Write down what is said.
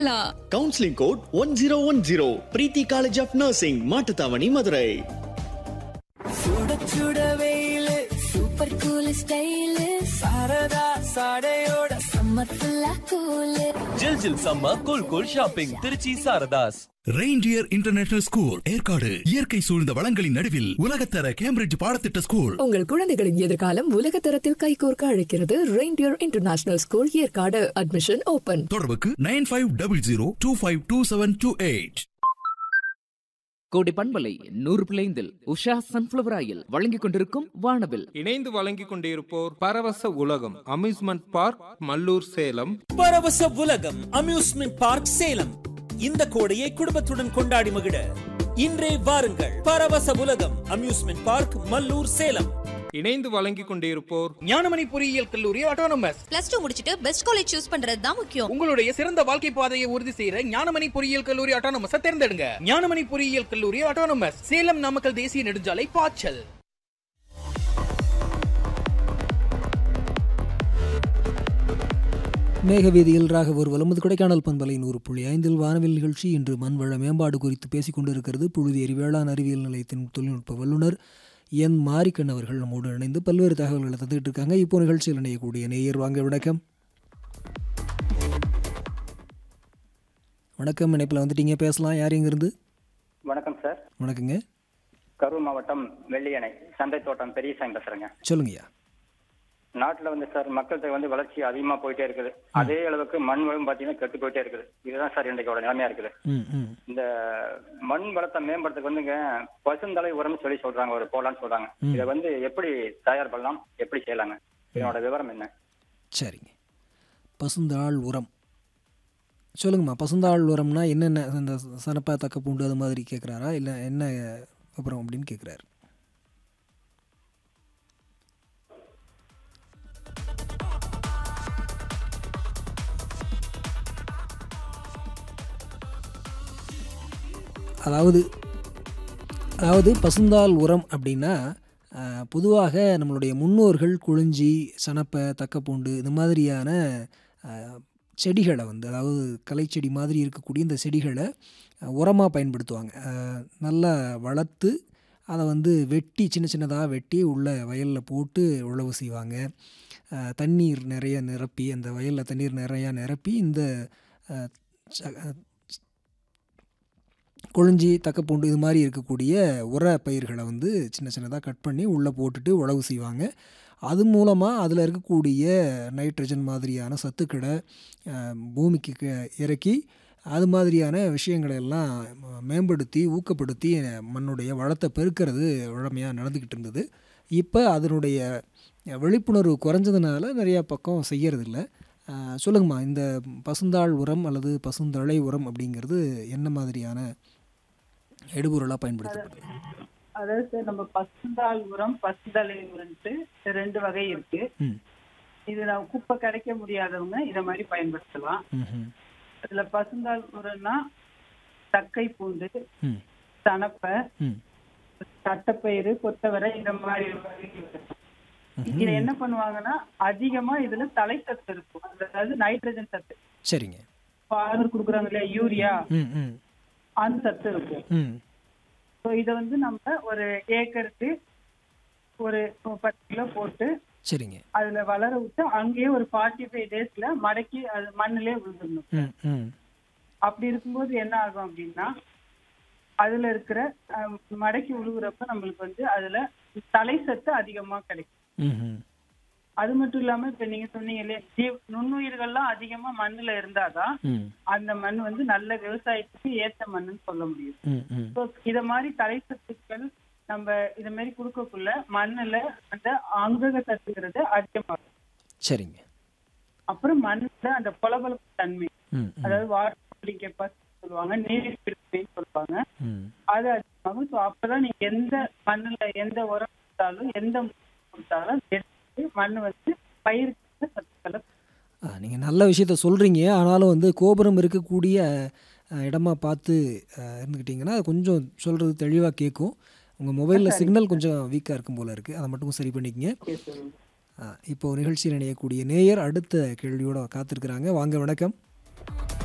Counselling code one zero one zero Preethi college of nursing Mattuthavani Madurai சுட சுட வெயிலு சூப்பர் கூல் ஸ்டைலு சாரதா சாடையோட சம்மர் ஃபுல்லா கூலு ஜில் ஜில் சம்ம cool cool shopping Trichy Saradhas Reindeer international school Yercaud இயற்கை சூழ்ந்த வளங்களின் நடுவில் உலகத்தர கேம்பிரிட்ஜ் பாடத்திட்ட ஸ்கூல் உங்கள் குழந்தைகளின் எதிர்காலம் உலகத்தரத்தில் கைகோர்க்க அழைக்கிறது Reindeer international school Yercaud admission open தொடர்புக்கு nine five double zero two five two seven two eight கோடி பண்பலை நூறு பிளைந்தில் உஷா சன்ஃபிளவர் ஆயில் வழங்கிக் கொண்டிருக்கும் வானவில் இணைந்து வழங்கிக் கொண்டிருப்போர் பரவச உலகம் அம்யூஸ்மெண்ட் பார்க் மல்லூர் சேலம் பரவச உலகம் அம்யூஸ்மெண்ட் பார்க் சேலம் இந்த கோடையை குடும்பத்துடன் கொண்டாடி மகிழ இன்றே வாருங்கள் பரவச உலகம் அம்யூஸ்மெண்ட் பார்க் மல்லூர் சேலம் இணைந்து வழங்கிக் கொண்டிருப்போர் ஞானமணி பொறியியல் கல்லூரி ஆட்டோனமஸ் பிளஸ் டூ முடிச்சிட்டு பெஸ்ட் காலேஜ் சூஸ் பண்றது தான் முக்கியம் உங்களுடைய சிறந்த வாழ்க்கை பாதையை உறுதி செய்யற ஞானமணி பொறியியல் கல்லூரி ஆட்டோனமஸ் தேர்ந்தெடுங்க ஞானமணி பொறியியல் கல்லூரி ஆட்டோனமஸ் சேலம் நாமக்கல் தேசிய நெடுஞ்சாலை பாய்ச்சல் மேகவேதியில் ராக ஒரு வலமுது கொடைக்கானல் பண்பலை நூறு புள்ளி ஐந்தில் வானவில் நிகழ்ச்சி இன்று மண்வள மேம்பாடு குறித்து பேசிக் கொண்டிருக்கிறது புழுதியேரி வேளாண் அறிவியல் நிலையத்தின் தொழில்நுட்ப வல்லுநர் என் மாரிக்கண் அவர்கள் நம்மோடு இணைந்து பல்வேறு தகவல்களை தந்துட்டு இருக்காங்க இப்போ நிகழ்ச்சியில் இணையக்கூடிய நேயர் வாங்க வணக்கம் வணக்கம் இணைப்பில் வந்துட்டீங்க பேசலாம் யார் இங்கிருந்து வணக்கம் சார் வணக்கங்க கரூர் மாவட்டம் வெள்ளியணை சந்தை தோட்டம் பெரியசாமி பேசுறேங்க சொல்லுங்கய்யா நாட்டுல வந்து சார் மக்கள் தொகை வந்து வளர்ச்சி அதிகமா போயிட்டே இருக்குது அதே அளவுக்கு மண் வளம் பாத்தீங்கன்னா கெட்டு போயிட்டே இருக்குது இதுதான் சார் இன்றைக்கோட நிலைமையா இருக்குது ம் ம் இந்த மண் வளத்தை மேம்படுறதுக்கு வந்துங்க பசுந்தலை உரம்னு சொல்லி சொல்றாங்க ஒரு போலான்னு சொல்றாங்க ம். இதை வந்து எப்படி தயார் பண்ணலாம் எப்படி செய்யலாங்க இதனோட விவரம் என்ன சரிங்க பசுந்தாள் உரம் சொல்லுங்கம்மா பசுந்தாள் உரம்னா என்னென்ன இந்த சனப்பா தக்க பூண்டு அது மாதிரி கேட்குறாரா இல்லை என்ன அப்புறம் அப்படின்னு கேட்குறாரு அதாவது அதாவது பசுந்தாள் உரம் அப்படின்னா ஆஹ், பொதுவாக நம்மளுடைய முன்னோர்கள் குழிஞ்சி சனப்பை தக்கப்பூண்டு இது மாதிரியான ஆஹ், செடிகளை வந்து அதாவது கலைச்செடி மாதிரி இருக்கக்கூடிய இந்த செடிகளை உரமாக பயன்படுத்துவாங்க ஆஹ், நல்லா வளர்த்து அதை வந்து வெட்டி சின்ன சின்னதாக வெட்டி உள்ள வயலில் போட்டு உழவு செய்வாங்க ஆஹ், தண்ணீர் நிறைய நிரப்பி அந்த வயலில் தண்ணீர் நிறையா நிரப்பி இந்த ஆஹ், ச- கொழிஞ்சி தக்கப்பூண்டு இது மாதிரி இருக்கக்கூடிய உர பயிர்களை வந்து சின்ன சின்னதாக கட் பண்ணி உள்ளே போட்டுட்டு உழவு செய்வாங்க அது மூலமாக அதில் இருக்கக்கூடிய நைட்ரஜன் மாதிரியான சத்துக்களை அஹ், பூமிக்கு க- இறக்கி அது மாதிரியான விஷயங்களை எல்லாம் மேம்படுத்தி ஊக்கப்படுத்தி மண்ணுடைய வளத்தை பெருக்கிறது வழமையாக நடந்துக்கிட்டு இருந்தது இப்போ அதனுடைய விழிப்புணர்வு குறைஞ்சதுனால நிறையா பக்கம் செய்யறதில்ல அஹ், சொல்லுங்கம்மா இந்த பசுந்தாள் உரம் அல்லது பசுந்தழை உரம் அப்படிங்கிறது என்ன மாதிரியான எடுபொருளாக பயன்படுத்தப்படுது அதாவது சார் நம்ம பசுந்தாள் உரம் பசுந்தலை உரம்ட்டு ரெண்டு வகை இருக்கு ம். இது நான் குப்பை கிடைக்க முடியாதவங்க இத மாதிரி பயன்படுத்தலாம் ம்ஹும். இதுல பசுந்தாள் உரம்னா தக்கை பூண்டு ம். சணப்பை ம். தட்டைப்பயிறு கொத்தவரை இந்த மாதிரி வகைகள் இருக்கு. இதுல என்ன பண்ணுவாங்கன்னா அதிகமா இதுல தலைச்சத்து இருக்கும் அதாவது நைட்ரஜன் சத்து சரிங்க ஃபார்மர் கொடுக்குறாங்க இல்லையா யூரியா ம் ம் அந்த சத்து இருக்கும் ம் ஸோ இதை வந்து நம்ம ஒரு ஏக்கருக்கு ஒரு பத்து கிலோ போட்டு சரிங்க அதுல வளர விட்டு அங்கேயே ஒரு ஃபார்ட்டி ஃபைவ் டேஸ்ல மடக்கி அது மண்ணிலே விழுந்துடணும் ம் ம் அப்படி இருக்கும்போது என்ன ஆகும் அப்படின்னா அதுல இருக்கிற அஹ், மடக்கி உழுகுறப்ப நம்மளுக்கு வந்து அதுல தலை சத்து அதிகமா கிடைக்கும் ம்ஹும். அது மட்டும் இல்லாம இப்ப நீங்க சொன்னீங்க இல்லையா ஜீவ் நுண்ணுயிர்கள்லாம் அதிகமா மண்ணுல இருந்தாதான் ம் அந்த மண் வந்து நல்ல விவசாயத்துக்கு ஏத்த மண்ணுன்னு சொல்ல முடியும் ம் ம் ஸோ இத மாதிரி தலை சத்துக்கள் நம்ம இத மாதிரி கொடுக்கக்குள்ள மண்ணுல அந்த அங்கக சத்துங்கிறது அதிகமாகும் சரிங்க அப்புறம் மண்ணுல அந்த பொலபொலப்பு தன்மை ம் ம் அதாவது வாட்டர் கெப்பாசிட்டி சொல்லுவாங்க நீர் பிடிப்புன்னு சொல்லுவாங்க ம் அது அதிகமாகும் ஸோ அப்பதான் நீங்க எந்த மண்ணுல எந்த உரம் கொடுத்தாலும் எந்த மண் கொடுத்தாலும் எடுத்து மண் வந்து பயிருக்கு சத்துக்களை நீங்கள் நல்ல விஷயத்த சொல்கிறீங்க ஆனாலும் வந்து கோபுரம் இருக்கக்கூடிய அஹ், இடமா பார்த்து அஹ், இருந்துக்கிட்டிங்கன்னா அது கொஞ்சம் சொல்கிறது தெளிவாக கேட்கும் உங்கள் மொபைலில் சிக்னல் கொஞ்சம் வீக்காக இருக்கும் போல் இருக்குது அதை மட்டும் சரி பண்ணிக்கங்க ஆ, இப்போ நிகழ்ச்சியில் இணையக்கூடிய நேயர் அடுத்த கேள்வியோட காத்திருக்கிறாங்க வாங்க வணக்கம்